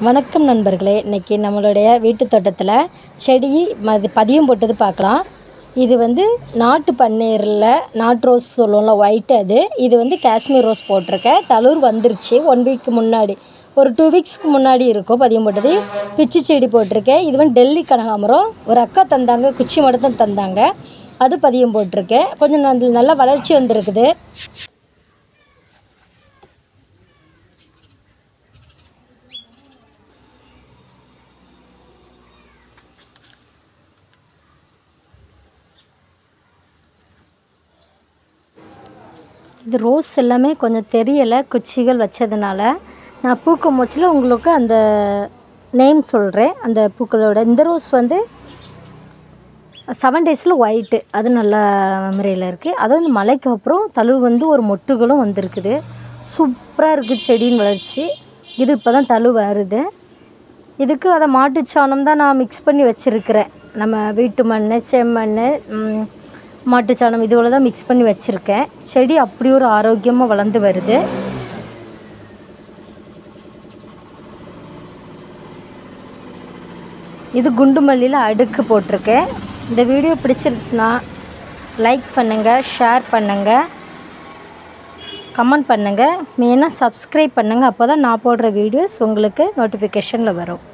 வணக்கம் நண்பர்களே இன்றைக்கி நம்மளுடைய வீட்டு தோட்டத்தில் செடி மது பதியம் போட்டது பார்க்கலாம் இது வந்து நாட்டு பன்னீரில் நாட்டு ரோஸ் சொல்லுவோம்ல ஒயிட் அது இது வந்து காஷ்மீர் ரோஸ் போட்டிருக்கேன் தளூர் வந்துருச்சு ஒன் வீக் முன்னாடி ஒரு டூ வீக்ஸ்க்கு முன்னாடி இருக்கும் பதியம் போட்டது பிச்சி செடி போட்டிருக்கேன் இது வந்து டெல்லி கனகாமரம் ஒரு அக்கா தந்தாங்க குச்சி மட்டும் தான் தந்தாங்க அது பதியம் போட்டிருக்கேன் கொஞ்சம் நல்ல- நல்லா வளர்ச்சி வந்திருக்குது இது ரோஸ் எல்லாமே கொஞ்சம் தெரியலை குச்சிகள் வச்சதுனால நான் பூக்கும் மூச்சில் உங்களுக்கு அந்த நேம் சொல்கிறேன் அந்த பூக்களோட இந்த ரோஸ் வந்து செவன் டேஸில் ஒயிட்டு அது நல்ல மெமரியில் இருக்குது அது வந்து மழைக்கு அப்புறம் தழுவு வந்து ஒரு மொட்டுகளும் வந்திருக்குது சூப்பராக இருக்குது செடியின் வளர்ச்சி இது இப்போ தான் தழு வருது இதுக்கு அதை மாட்டுச்சாணம் தான் நான் மிக்ஸ் பண்ணி வச்சுருக்கிறேன் நம்ம வீட்டு மண் செம்மண் ம், மாட்டுச்சாணம் இதுவோல தான் மிக்ஸ் பண்ணி வச்சுருக்கேன் செடி அப்படி ஒரு ஆரோக்கியமாக வளர்ந்து வருது இது குண்டு மல்லியில் அடுக்கு போட்டிருக்கேன் இந்த வீடியோ பிடிச்சிருச்சுன்னா லைக் பண்ணுங்கள் ஷேர் பண்ணுங்கள் கமெண்ட் பண்ணுங்கள் மெயினாக சப்ஸ்கிரைப் பண்ணுங்கள் அப்போ தான் நான் போடுற வீடியோஸ் உங்களுக்கு நோட்டிஃபிகேஷனில் வரும்